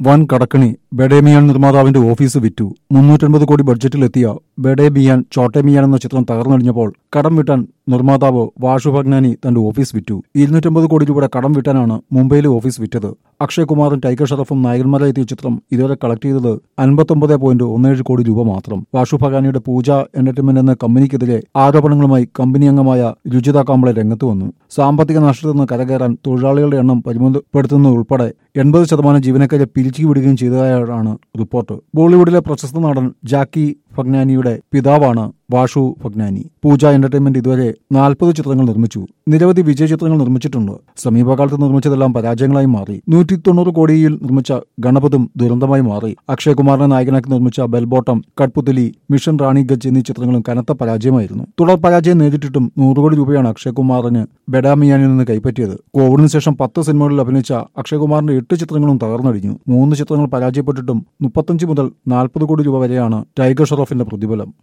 വൻ കടക്കണി ബെഡേമിയാൻ നിർമ്മാതാവിന്റെ ഓഫീസ് വിറ്റു മുന്നൂറ്റൻപത് കോടി ബഡ്ജറ്റിലെത്തിയ ബെഡേമിയാൻ ചോട്ടേമിയാൻ എന്ന ചിത്രം തകർന്നടിഞ്ഞപ്പോൾ കടം വിട്ടാൻ നിർമ്മാതാവ് വാഷു ഭഗ്നാനി തന്റെ ഓഫീസ് വിറ്റു ഇരുന്നൂറ്റമ്പത് കോടി രൂപയുടെ കടം വിട്ടാനാണ് മുംബൈയിലെ ഓഫീസ് വിറ്റത് അക്ഷയ് കുമാറും ടൈഗർ ഷറഫും നായകന്മാരായി എത്തിയ ചിത്രം ഇതുവരെ കളക്ട് ചെയ്തത് അൻപത്തൊമ്പത് പോയിന്റ് ഒന്നേഴ് കോടി രൂപ മാത്രം വാഷു ഭഗാനിയുടെ പൂജ എന്റർടൈൻമെന്റ് എന്ന കമ്പനിക്കെതിരെ ആരോപണങ്ങളുമായി കമ്പനി അംഗമായ രുചിത കാമ്പളെ രംഗത്ത് വന്നു സാമ്പത്തിക നഷ്ടത്തിൽ നിന്ന് കരകയറാൻ തൊഴിലാളികളുടെ എണ്ണം പരിമിതപ്പെടുത്തുന്നത് ഉൾപ്പെടെ എൺപത് ശതമാനം ജീവനക്കാരെ പിരിച്ചുവിടുകയും ചെയ്തതായാണ് റിപ്പോർട്ട് ബോളിവുഡിലെ പ്രശസ്ത നടൻ ജാക്കി ഫഗ്നാനിയുടെ പിതാവാണ് വാഷു ഫഗ്നാനി പൂജ എന്റർടൈൻമെന്റ് ഇതുവരെ നാൽപ്പത് ചിത്രങ്ങൾ നിർമ്മിച്ചു നിരവധി വിജയ ചിത്രങ്ങൾ നിർമ്മിച്ചിട്ടുണ്ട് സമീപകാലത്ത് നിർമ്മിച്ചതെല്ലാം പരാജയങ്ങളായി മാറി നൂറ്റി തൊണ്ണൂറ് കോടിയിൽ നിർമ്മിച്ച ഗണപതും ദുരന്തമായി മാറി അക്ഷയ് കുമാറിനെ നായകനാക്കി നിർമ്മിച്ച ബെൽബോട്ടം കട്പുത്തലി മിഷൻ റാണി ഗജ് എന്നീ ചിത്രങ്ങളും കനത്ത പരാജയമായിരുന്നു തുടർ പരാജയം നേരിട്ടിട്ടും നൂറ് കോടി രൂപയാണ് അക്ഷയ് കുമാറിന് ബെഡാമിയാനിൽ നിന്ന് കൈപ്പറ്റിയത് കോവിഡിന് ശേഷം പത്ത് സിനിമകളിൽ അഭിനയിച്ച അക്ഷയ് കുമാറിന്റെ എട്ട് ചിത്രങ്ങളും തകർന്നടിഞ്ഞു മൂന്ന് ചിത്രങ്ങൾ പരാജയപ്പെട്ടിട്ടും മുപ്പത്തഞ്ച് മുതൽ നാൽപ്പത് കോടി രൂപ വരെയാണ് ടൈഗർ ഷറോഫിന്റെ പ്രതിഫലം